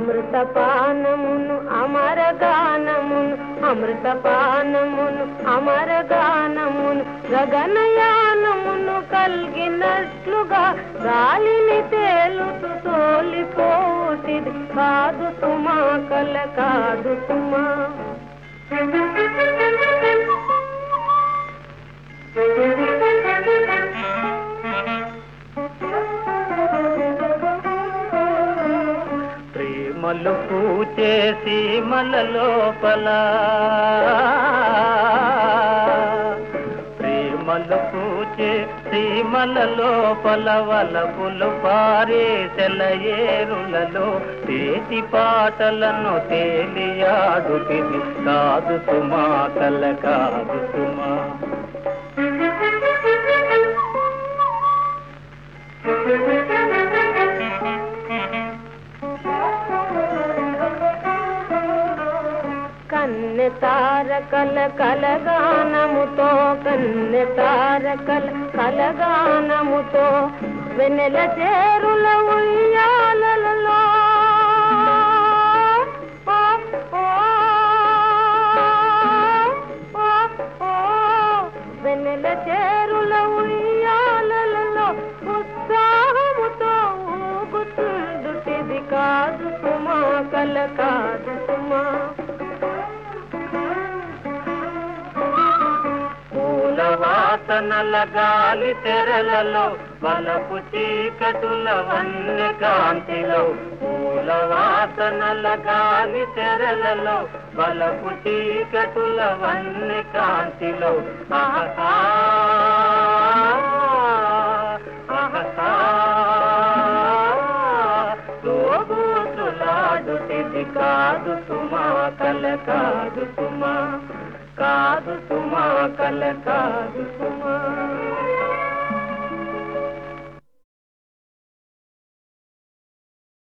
అమృతపానమును అమరగానమును అమృతపానమును అమరగానమును గగనయానమును కలిగినట్లుగా గాలిని తేలుతూ తోలిపోతిది కాదు సుమా కల కాదు సుమా ప్రేమలు పూచే సీమల లోపల ప్రేమలు పూచే సీమల లోపల వలపులు పారే సెలయేరులలో తేటి పాటలను తేలియాడుతిది కాదు సుమా కల కాదు సుమా కన్నె తారకల కలగానముతో కన్నె తారకల కలగానముతో వెన్నెల చేరుల ఉయ్యాలలో ఓ, ఓ, ఓ, ఓ, వెన్నెల చేరుల ఉయ్యాలలో ఉత్సాహముతో ఊగుతుండుటిది కాదు సుమా కల కాదు సుమా పూల వాసనల గాలి తెరలలో వలపు చీకటుల వన్య కాంతిలో పూల వాసనల గాలి తెరలలో వలపు చీకటుల వన్య కాంతిలో ఆహా ఆహా తోబూతులాడుతిది కాదు సుమా కల కాదు సుమా కాదు సుమా కల కాదు సుమా